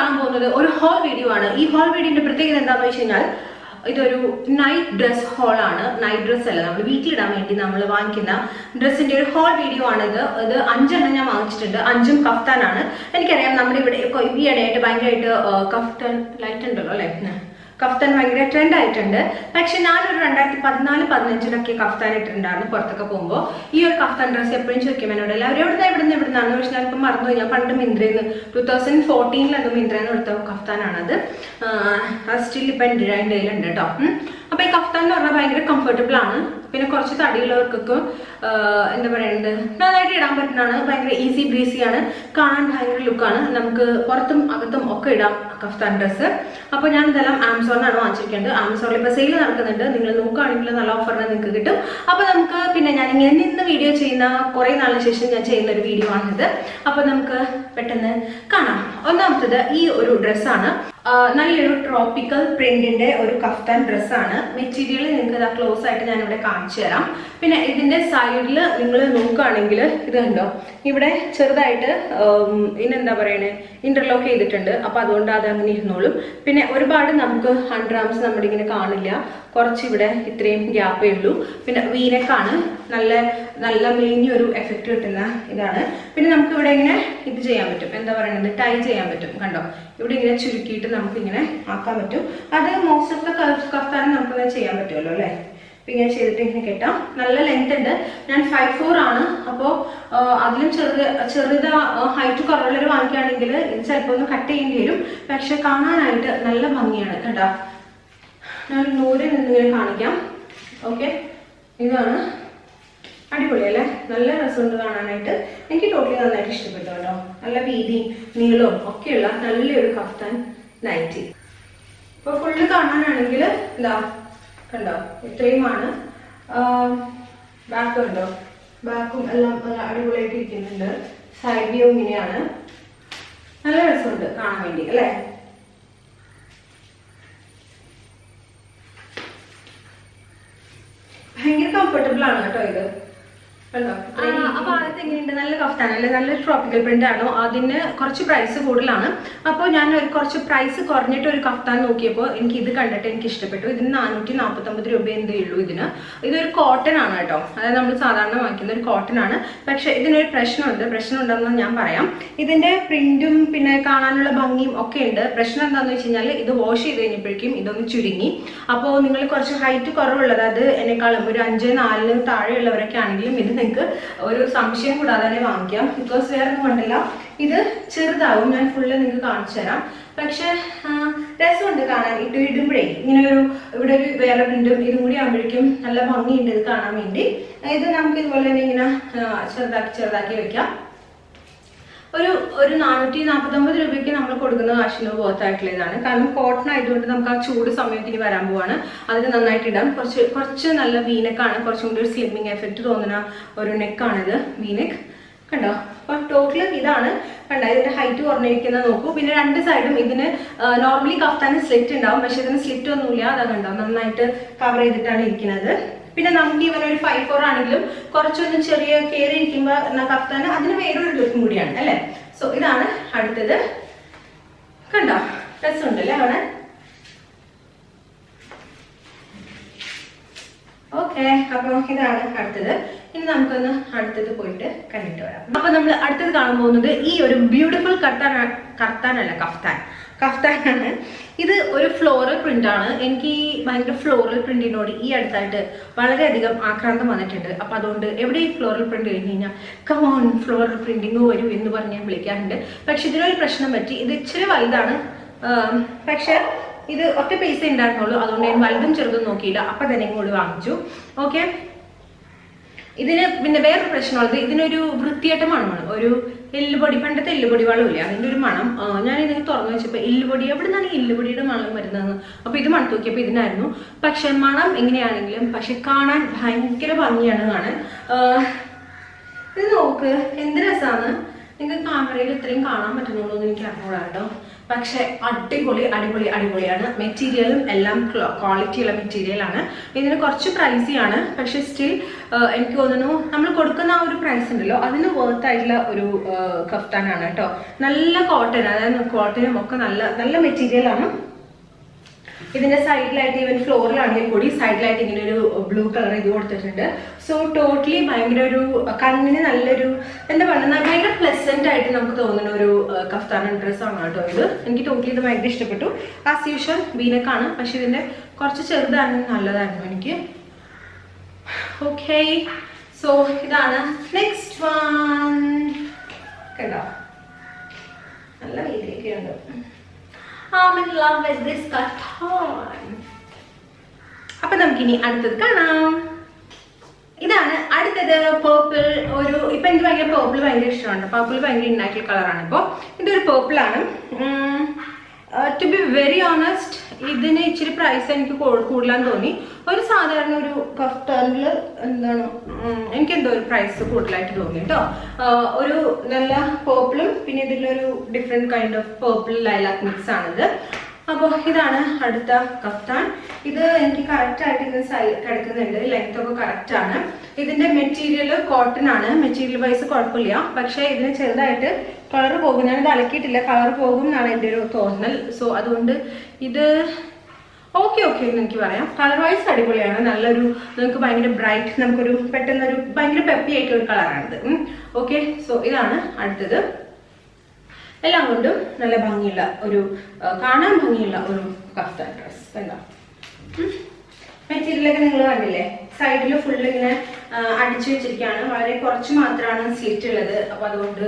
കാണാൻ പോകുന്നത് ഒരു ഹോൾ വീഡിയോ ആണ് ഈ ഹോൾ വീഡിയോന്റെ പ്രത്യേകത എന്താണെന്ന് വെച്ച് കഴിഞ്ഞാൽ ഇതൊരു നൈറ്റ് ഡ്രസ് ഹോൾ ആണ് നൈറ്റ് ഡ്രസ് അല്ല നമ്മൾ വീട്ടിലിടാൻ വേണ്ടി നമ്മൾ വാങ്ങിക്കുന്ന ഡ്രസ്സിന്റെ ഒരു ഹോൾ വീഡിയോ ആണ് ഇത് ഇത് അഞ്ചെണ്ണം ഞാൻ വാങ്ങിച്ചിട്ടുണ്ട് അഞ്ചും കഫ്താനാണ് എനിക്കറിയാം നമ്മുടെ ഇവിടെ ഇപ്പൊ ഈ ഇടയായിട്ട് ഭയങ്കരമായിട്ട് കഫ്താൻ ലൈറ്റ് ഉണ്ടല്ലോ അല്ലെ കഫ്താൻ ഭയങ്കര ട്രെൻഡ് ആയിട്ടുണ്ട് പക്ഷെ ഞാനൊരു രണ്ടായിരത്തി പതിനാല് പതിനഞ്ചിലൊക്കെ കഫ്താൻ ഇട്ടിട്ടുണ്ടായിരുന്നു പുറത്തൊക്കെ പോകുമ്പോൾ ഈ ഒരു കഫ്താൻ ഡ്രസ്സ് എപ്പോഴും ചോദിക്കും എന്നോട് എല്ലാവരും എവിടെ എവിടുന്ന് എവിടുന്നാണ് പക്ഷെ ഞാനിപ്പോൾ മറന്നു ഞാൻ പണ്ട് മിന്ത്രയിൽ നിന്ന് ടൂ തൗസൻഡ് ഫോർട്ടീനിലൊക്കെ മിന്ത്രയിൽ നിന്ന് എടുത്ത കഫ്താനാണത് അത് സ്റ്റിൽ ഇപ്പം എൻ്റെ എൻ്റെ കയ്യിലുണ്ട് കേട്ടോ ഉം. അപ്പോൾ ഈ കഫ്താൻ എന്ന് പറഞ്ഞാൽ ഭയങ്കര കംഫർട്ടബിൾ ആണ് പിന്നെ കുറച്ച് തടിയുള്ളവർക്കൊക്കെ ആഹ്, എന്താ പറയുന്നത് നന്നായിട്ട് ഇടാൻ പറ്റുന്നതാണ് ഭയങ്കര ഈസി ബ്രീസി ആണ് കാണാൻ ഭയങ്കര ലുക്കാണ് നമുക്ക് പുറത്തും അകത്തും ഒക്കെ ഇടാം കഫ്താൻ ഡ്രസ്സ് അപ്പോൾ ഞാൻ ഇതെല്ലാം ആമസോണിലാണ് വാങ്ങിച്ചിരിക്കുന്നത് ആമസോണിൽ ഇപ്പോൾ സെയിൽ നടക്കുന്നുണ്ട് നിങ്ങൾ നോക്കുകയാണെങ്കിൽ നല്ല ഓഫറിന് നിങ്ങൾക്ക് കിട്ടും അപ്പോൾ നമുക്ക് പിന്നെ ഞാൻ ഇങ്ങനെ നിന്ന് വീഡിയോ ചെയ്യുന്ന കുറേ നാളിന് ശേഷം ഞാൻ ചെയ്യുന്ന ഒരു വീഡിയോ ആണിത് അപ്പോൾ നമുക്ക് പെട്ടെന്ന് കാണാം ഒന്നാമത്തത് ഈ ഒരു ഡ്രസ്സാണ് നല്ലൊരു ട്രോപ്പിക്കൽ പ്രിന്റിന്റെ ഒരു കഫ്താൻ ഡ്രസ്സാണ് മെറ്റീരിയൽ നിങ്ങൾക്ക് ഇതാ ക്ലോസ് ആയിട്ട് ഞാൻ ഇവിടെ കാണിച്ചു തരാം പിന്നെ ഇതിന്റെ സൈഡിൽ നിങ്ങൾ നോക്കുകയാണെങ്കിൽ ഇത് കണ്ടോ ഇവിടെ ചെറുതായിട്ട് ഉം, ഇതിനെന്താ പറയണേ ഇന്റർലോക്ക് ചെയ്തിട്ടുണ്ട് അപ്പൊ അതുകൊണ്ട് അത് അങ്ങനെ ഇരുന്നോളും പിന്നെ ഒരുപാട് നമുക്ക് ഹൺഡ്രഡ് ആംസ് നമ്മുടെ ഇങ്ങനെ കാണില്ല കുറച്ച് ഇവിടെ ഇത്രയും ഗ്യാപ്പേ ഉള്ളൂ പിന്നെ വീനക്കാണ് നല്ല നല്ല മെലിഞ്ഞൊരു എഫക്റ്റ് കിട്ടുന്ന ഇതാണ് പിന്നെ നമുക്ക് ഇവിടെ ഇങ്ങനെ ഇത് ചെയ്യാൻ പറ്റും എന്താ പറയുന്നത് ടൈ ചെയ്യാൻ പറ്റും കണ്ടോ ഇവിടെ ഇങ്ങനെ ചുരുക്കിയിട്ട് നമുക്ക് ഇങ്ങനെ ആക്കാൻ പറ്റും അത് മോസ്റ്റ് ഓഫ് ദ കഫ്താനും നമുക്ക് ചെയ്യാൻ പറ്റുമല്ലോ അല്ലേ അപ്പൊ ഇങ്ങനെ ചെയ്തിട്ട് ഇങ്ങനെ കെട്ടാം നല്ല ലെങ്ത് ഉണ്ട് ഞാൻ ഫൈവ് ഫോർ ആണ് അപ്പോൾ അതിലും ചെറുത് ചെറുത് ഹൈറ്റ് കുറവുള്ളവർ വാങ്ങിക്കുകയാണെങ്കിൽ ഇത് ചിലപ്പോൾ ഒന്ന് കട്ട് ചെയ്യേണ്ടി വരും പക്ഷെ കാണാനായിട്ട് നല്ല ഭംഗിയാണ് കേട്ടോ ഞാൻ നൂറിൽ നിന്നിങ്ങനെ കാണിക്കാം ഓക്കെ ഇതാണ് അടിപൊളിയല്ലേ നല്ല രസമുണ്ട് കാണാനായിട്ട് എനിക്ക് ടോട്ടലി നന്നായിട്ട് ഇഷ്ടപ്പെട്ടു കേട്ടോ നല്ല വീതിയും നീളവും ഒക്കെയുള്ള നല്ലൊരു കഫ്താൻ നൈറ്റി ഇപ്പൊ ഫുള്ള് കാണാനാണെങ്കിൽ ഇതാ കണ്ടോ ഇത്രയുമാണ് ബാക്ക് ഉണ്ടോ ബാക്കും എല്ലാം നല്ല അടിപൊളിയായിട്ട് ഇരിക്കുന്നുണ്ട് സൈഡ് വ്യൂ ഇങ്ങനെയാണ് നല്ല രസമുണ്ട് കാണാൻ വേണ്ടി അല്ലേ ഭയങ്കര കംഫർട്ടബിൾ ആണ് കേട്ടോ ഇത് കണ്ടോ അപ്പൊ ആദ്യത്തെ എങ്ങനെയുണ്ട് നല്ല കഫ്താൻ അല്ലെ നല്ലൊരു ട്രോപ്പിക്കൽ പ്രിന്റ് ആണോ അതിന് കുറച്ച് പ്രൈസ് കൂടുതലാണ് അപ്പോൾ ഞാൻ ഒരു കുറച്ച് പ്രൈസ് കുറഞ്ഞിട്ട് ഒരു കഫ്താൻ നോക്കിയപ്പോൾ എനിക്ക് ഇത് കണ്ടിട്ട് എനിക്ക് ഇഷ്ടപ്പെട്ടു ഇതിന് നാനൂറ്റി നാൽപ്പത്തൊമ്പത് രൂപ എന്തേ ഉള്ളൂ ഇതിന് ഇതൊരു കോട്ടൺ ആണ് കേട്ടോ അതായത് നമ്മൾ സാധാരണ വാങ്ങിക്കുന്ന ഒരു കോട്ടൺ ആണ് പക്ഷെ ഇതിനൊരു പ്രശ്നമുണ്ട് പ്രശ്നം ഉണ്ടെന്ന് ഞാൻ പറയാം ഇതിന്റെ പ്രിന്റും പിന്നെ കാണാനുള്ള ഭംഗിയും ഒക്കെ ഉണ്ട് പ്രശ്നം എന്താണെന്ന് വെച്ച് കഴിഞ്ഞാൽ ഇത് വാഷ് ചെയ്ത് കഴിഞ്ഞപ്പോഴേക്കും ഇതൊന്ന് ചുരുങ്ങി അപ്പോൾ നിങ്ങൾ കുറച്ച് ഹൈറ്റ് കുറവുള്ളത് അത് എന്നെക്കാളും ഒരു അഞ്ച് നാലിന് താഴെയുള്ളവരൊക്കെ ആണെങ്കിലും ഇത് നിങ്ങൾക്ക് ഒരു സംശയം കൂടാതെ തന്നെ വാങ്ങിക്കാം ബിക്കോസ് വേറെ ഒന്നും കണ്ടില്ല ഇത് ചെറുതാവും ഞാൻ ഫുള്ള് നിങ്ങൾക്ക് കാണിച്ചു തരാം പക്ഷെ ആ, രസമുണ്ട് കാണാൻ ഇട്ട് ഇടുമ്പോഴേ ഇങ്ങനെ ഒരു ഇവിടെ ഒരു വേറെ പ്രിന്റും ഇതും കൂടി ആകുമ്പോഴേക്കും നല്ല ഭംഗിയുണ്ട് ഇത് കാണാൻ വേണ്ടി ഇത് നമുക്ക് ഇതുപോലെ തന്നെ ഇങ്ങനെ ആ, ചെറുതാക്കി ചെറുതാക്കി വെക്കാം ഒരു ഒരു നാനൂറ്റി നാൽപ്പത്തൊമ്പത് രൂപയ്ക്ക് നമ്മൾ കൊടുക്കുന്ന കാശിന് പോകത്തായിട്ടുള്ള ഇതാണ് കാരണം കോട്ടൺ ആയതുകൊണ്ട് നമുക്ക് ആ ചൂട് സമയത്തിന് വരാൻ പോവാണ് അതിന് നന്നായിട്ട് ഇടാം കുറച്ച് കുറച്ച് നല്ല വീനെക്കാണ് കുറച്ചും കൂടി ഒരു സ്ലിമ്മിങ് എഫക്റ്റ് തോന്നുന്ന ഒരു നെക്കാണിത് വീനെക്ക് കണ്ടോ അപ്പം ടോട്ടൽ ഇതാണ് കണ്ടോ ഇതിന്റെ ഹൈറ്റ് കുറഞ്ഞിരിക്കുന്നത് നോക്കൂ പിന്നെ രണ്ട് സൈഡും ഇതിന് നോർമലി കഫ്താന് സ്ലിറ്റ് ഉണ്ടാവും പക്ഷെ ഇതിന് സ്ലിറ്റ് ഒന്നുമില്ല അതാ കണ്ടോ നന്നായിട്ട് കവർ ചെയ്തിട്ടാണ് ഇരിക്കുന്നത് പിന്നെ നമുക്ക് ഇവൻ ഒരു ഫൈവ് ഫോർ ആണെങ്കിലും കുറച്ചൊന്ന് ചെറിയ കയറി ഇരിക്കുമ്പോൾ കഫ്താന് അതിന് വേറൊരു ലുക്കും കൂടിയാണ് അല്ലേ സോ ഇതാണ് അടുത്തത് കണ്ടോ രസമുണ്ടല്ലേ അവിടെ ഓക്കെ അപ്പൊ ഇതാണ് അടുത്തത് ഇനി നമുക്കൊന്ന് അടുത്തത് പോയിട്ട് കണ്ടിട്ട് വരാം അപ്പൊ നമ്മൾ അടുത്തത് കാണാൻ പോകുന്നത് ഈ ഒരു ബ്യൂട്ടിഫുൾ കർത്താൻ കർത്താനല്ല കഫ്താൻ കഫ്താനാണ് ഇത് ഒരു ഫ്ലോറൽ പ്രിന്റ് ആണ് എനിക്ക് ഈ ഭയങ്കര ഫ്ലോറൽ പ്രിന്റിനോട് ഈ അടുത്തായിട്ട് വളരെയധികം ആക്രാന്തം വന്നിട്ടുണ്ട് അപ്പൊ അതുകൊണ്ട് എവിടെ ഈ ഫ്ലോറൽ പ്രിന്റ് കഴിഞ്ഞ് കഴിഞ്ഞാൽ കമോൺ ഫ്ലോറൽ പ്രിന്റിങ് വരൂ എന്ന് പറഞ്ഞ് ഞാൻ വിളിക്കാറുണ്ട് പക്ഷെ ഇതിനൊരു പ്രശ്നം പറ്റി ഇത് ഇച്ചിരി വലുതാണ് ആം, പക്ഷെ ഇത് ഒറ്റ പൈസ ഉണ്ടായിരുന്നുള്ളൂ അതുകൊണ്ട് ഞാൻ വലുതും ചെറുതും നോക്കിയില്ല അപ്പൊ തന്നെ ഇങ്ങോട്ട് വാങ്ങിച്ചു ഓക്കെ ഇതിന് പിന്നെ വേറൊരു പ്രശ്നമുള്ളത് ഇതിനൊരു വൃത്തിയായിട്ട് മണമാണ് ഒരു എല്ലുപൊടി പണ്ടത്തെ എല്ലുപൊടി വെള്ളമില്ല അതിന്റെ ഒരു മണം ആ, ഞാൻ ഇതിന് തുറന്നു വെച്ചപ്പോൾ എല്ലുപൊടി എവിടെ നിന്നാണ് ഈ എല്ലുപൊടിയുടെ മണം വരുന്നതെന്ന് അപ്പൊ ഇത് മണത്ത് നോക്കിയപ്പോൾ ഇതിനായിരുന്നു പക്ഷെ മണം എങ്ങനെയാണെങ്കിലും പക്ഷെ കാണാൻ ഭയങ്കര ഭംഗിയാണ് കാണാൻ ആ, ഇത് നോക്ക് എന്ത് രസമാണ് നിങ്ങൾക്ക് ക്യാമറയിൽ ഇത്രയും കാണാൻ പറ്റുന്നുള്ളൂ എന്ന് എനിക്ക് അറിഞ്ഞൂടാ കേട്ടോ പക്ഷെ അടിപൊളി അടിപൊളി അടിപൊളിയാണ് മെറ്റീരിയലും എല്ലാം ക്വാളിറ്റി ഉള്ള മെറ്റീരിയലാണ് ഇതിന് കുറച്ച് പ്രൈസിയാണ് പക്ഷെ സ്റ്റിൽ എനിക്ക് തോന്നുന്നു നമ്മൾ കൊടുക്കുന്ന ആ ഒരു പ്രൈസ് ഉണ്ടല്ലോ അതിന് വർത്ത് ആയിട്ടുള്ള ഒരു കഫ്താനാണ് കേട്ടോ നല്ല കോട്ടൺ അതായത് കോട്ടനും ഒക്കെ നല്ല നല്ല മെറ്റീരിയലാണ് ഇതിന്റെ സൈഡിലായിട്ട് ഈവൻ ഫ്ലോറിലാണെങ്കിൽ കൂടി സൈഡിലായിട്ട് ഇങ്ങനെ ഒരു ബ്ലൂ കളർ ഇത് കൊടുത്തിട്ടുണ്ട് സോ ടോട്ടലി ഭയങ്കര ഒരു കണ്ണിന് നല്ലൊരു എന്താ പറയുക ഭയങ്കര പ്ലസന്റ് ആയിട്ട് നമുക്ക് തോന്നുന്ന ഒരു കഫ്താൻ ഡ്രസ് ആണ് കേട്ടോ ഇത് എനിക്ക് ടോട്ടലി ഇത് ഭയങ്കര ഇഷ്ടപ്പെട്ടു ആസ് യൂഷ്വൽ വീനക്കാണ് പക്ഷെ ഇതിന്റെ കുറച്ച് ചെറുതായിരുന്നു നല്ലതായിരുന്നു എനിക്ക് ഓക്കെ സോ ഇതാണ് നെക്സ്റ്റ് വൺ കണ്ടോ നല്ല രീതിയൊക്കെ ഉണ്ട് I'm in love with this carton. അപ്പൊ നമുക്കിനി അടുത്തത് കാണാം ഇതാണ് അടുത്തത് പേർപ്പിൾ ഒരു ഇപ്പൊ എനിക്ക് ഭയങ്കര പേർപ്പിൾ ഭയങ്കര ഇഷ്ടമാണ് പേർപ്പിൾ ഭയങ്കര ഇന്നായിട്ടുള്ള കളറാണ് ഇപ്പോൾ ഇതൊരു പേർപ്പിൾ ആണ് ടു ബി വെരി ഓണസ്റ്റ് ഇതിന് ഇച്ചിരി പ്രൈസ് എനിക്ക് കൂ- കൂടുതലാന്ന് തോന്നി ഒരു സാധാരണ ഒരു കഫ്താനിൽ എന്താണ് ഉം, എനിക്കെന്തോ ഒരു പ്രൈസ് കൂടുതലായിട്ട് തോന്നി കേട്ടോ ആഹ് ഒരു നല്ല പേർപ്പിളും പിന്നെ ഇതിലൊരു different kind of purple lilac mix ആണിത് അപ്പോൾ ഇതാണ് അടുത്ത കഫ്താൻ ഇത് എനിക്ക് കറക്റ്റ് ആയിട്ട് ഇത് സൈ കിടക്കുന്നുണ്ട് ലെങ്ത് ഒക്കെ കറക്റ്റ് ആണ് ഇതിന്റെ മെറ്റീരിയൽ കോട്ടൺ ആണ് മെറ്റീരിയൽ വൈസ് കുഴപ്പമില്ല പക്ഷേ ഇതിന് ചെറുതായിട്ട് കളർ പോകും ഞാനിത് അലക്കിയിട്ടില്ല കളർ പോകും എന്നാണ് എൻ്റെ ഒരു തോന്നൽ സോ അതുകൊണ്ട് ഇത് ഓക്കെ ഓക്കെ എന്ന് എനിക്ക് പറയാം കളർ വൈസ് അടിപൊളിയാണ് നല്ലൊരു നിങ്ങൾക്ക് ഭയങ്കര ബ്രൈറ്റ് നമുക്കൊരു പെട്ടെന്നൊരു ഭയങ്കര പെപ്പി ആയിട്ടുള്ള ഒരു കളറാണിത് ഓക്കെ സോ ഇതാണ് അടുത്തത് എല്ലാം കൊണ്ടും നല്ല ഭംഗിയുള്ള ഒരു ആ, കാണാൻ ഭംഗിയുള്ള ഒരു കഫ്താൻ ഡ്രസ് എന്താ മെറ്റീരിയലൊക്കെ നിങ്ങൾ കണ്ടില്ലേ സൈഡിൽ ഫുള്ള് ഇങ്ങനെ ആ, അടിച്ചു വെച്ചിരിക്കുകയാണ് വളരെ കുറച്ച് മാത്രമാണ് സ്ലിറ്റ് ഉള്ളത് അപ്പൊ അതുകൊണ്ട്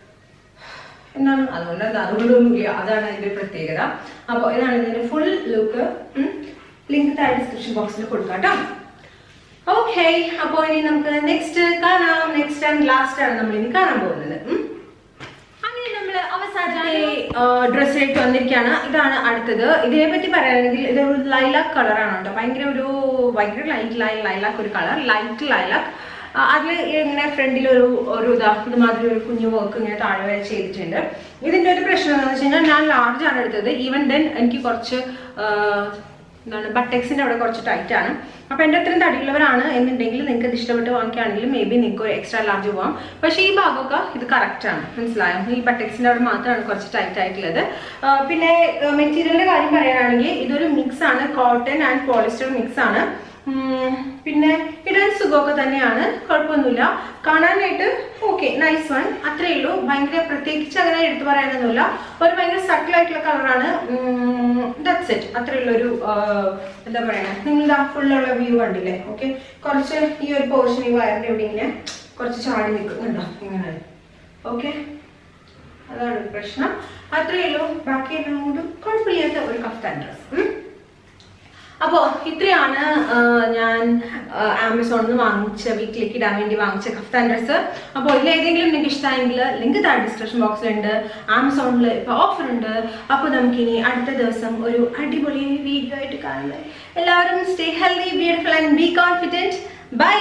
എന്താണ് അതുകൊണ്ട് എന്താ അതുകൊണ്ടൊന്നുമില്ല അതാണ് അതിന്റെ പ്രത്യേകത അപ്പോൾ ഇതാണ് ഇതിന്റെ ഫുൾ ലുക്ക് ലിങ്ക് താഴെ ഡിസ്ക്രിപ്ഷൻ ബോക്സിൽ കൊടുക്കാം കേട്ടോ ഓക്കെ അപ്പോൾ ഇനി നമുക്ക് നെക്സ്റ്റ് കാണാം നെക്സ്റ്റ് ആൻഡ് ലാസ്റ്റ് ആണ് നമ്മൾ ഇനി കാണാൻ പോകുന്നത് ഉം. അങ്ങനെ നമ്മൾ അവസാനമായി ഡ്രസ്സിലേക്ക് വന്നിരിക്കുകയാണ് ഇതാണ് അടുത്തത് ഇതിനെ പറ്റി പറയുകയാണെങ്കിൽ ഇതൊരു ലൈലാക്ക് കളറാണ് കേട്ടോ ഭയങ്കര ഒരു ഭയങ്കര ലൈറ്റ് ലൈ ലൈലാക്ക് ഒരു കളർ ലൈറ്റ് ലൈലാക്ക് അതിൽ ഇങ്ങനെ ഫ്രണ്ടിൽ ഒരു ഒരു ഇതാ ഇതുമാതിരി ഒരു കുഞ്ഞു വർക്ക് ഇങ്ങനെ താഴെ വരെ ചെയ്തിട്ടുണ്ട് ഇതിന്റെ ഒരു പ്രശ്നം എന്താണെന്ന് വെച്ച് കഴിഞ്ഞാൽ ഞാൻ ലാർജ് ആണ് എടുത്തത് ഈവൻ ദെൻ എനിക്ക് കുറച്ച് ആ, എന്താണ് ബട്ടക്സിന്റെ അവിടെ കുറച്ച് ടൈറ്റ് ആണ് അപ്പൊ എന്റെ അത്രയും തടിയുള്ളവരാണ് എന്നുണ്ടെങ്കിൽ നിങ്ങൾക്ക് ഇത് ഇഷ്ടപ്പെട്ട് വാങ്ങിക്കുകയാണെങ്കിൽ മേ ബി നിങ്ങൾക്ക് ഒരു എക്സ്ട്രാ ലാർജ് പോവാം പക്ഷേ ഈ ഭാഗമൊക്കെ ഇത് കറക്റ്റ് ആണ് മനസ്സിലായോ ഈ ബട്ടക്സിന്റെ അവിടെ മാത്രമാണ് കുറച്ച് ടൈറ്റ് ആയിട്ടുള്ളത് ആ, പിന്നെ മെറ്റീരിയലിന്റെ കാര്യം പറയുകയാണെങ്കിൽ ഇതൊരു മിക്സ് ആണ് കോട്ടൺ ആൻഡ് പോളിസ്റ്റർ മിക്സ് ആണ് ഉം, പിന്നെ ഇടാൻ സുഖമൊക്കെ തന്നെയാണ് കുഴപ്പമൊന്നുമില്ല കാണാനായിട്ട് ഓക്കെ നൈസ് വൺ അത്രേ ഉള്ളൂ ഭയങ്കര പ്രത്യേകിച്ച് അങ്ങനെ എടുത്തു പറയാനൊന്നുമില്ല ഒരു ഭയങ്കര സട്ടിൽ ആയിട്ടുള്ള കളറാണ് ദാറ്റ്സ് ഇറ്റ് അത്രേ ഉള്ളൊരു ആ, എന്താ പറയണേ നിങ്ങൾ ആ ഫുള്ളുള്ള വ്യൂ കണ്ടില്ലേ ഓക്കെ കുറച്ച് ഈ ഒരു പോർഷൻ ഈ വയറിന്റെ ഇവിടെ ഇങ്ങനെ കുറച്ച് ചാടി നിൽക്കുന്നുണ്ടോ ഇങ്ങനെ ഓക്കെ അതാണ് ഒരു പ്രശ്നം അത്രേ ഉള്ളൂ ബാക്കി എല്ലാം കൊണ്ടും കുഴപ്പമില്ലാത്ത ഒരു കഫ്താൻ ഡ്രസ് അപ്പോ ഇത്രയാണ് ആ, ഞാൻ ആമസോണിൽ നിന്ന് വാങ്ങിച്ച വീട്ടിലേക്ക് ഇടാൻ വേണ്ടി വാങ്ങിച്ച കഫ്താൻ ഡ്രസ്സ് അപ്പോൾ ഇതിൽ ഏതെങ്കിലും നിങ്ങൾക്ക് ഇഷ്ടമായെങ്കിൽ ലിങ്ക് താഴെ ഡിസ്ക്രിപ്ഷൻ ബോക്സിലുണ്ട് ആമസോണിൽ ഇപ്പോൾ ഓഫർ ഉണ്ട് അപ്പോൾ നമുക്കിനി അടുത്ത ദിവസം ഒരു അടിപൊളി വീഡിയോ ആയിട്ട് കാണുന്നത് എല്ലാവരും stay healthy beautiful and be confident bye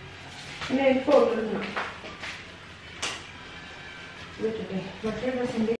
എന്നെ ഇപ്പോൾ വിട്ടിട്ടേ മറ്റേ ഡ്രസ്സിൻ്റെ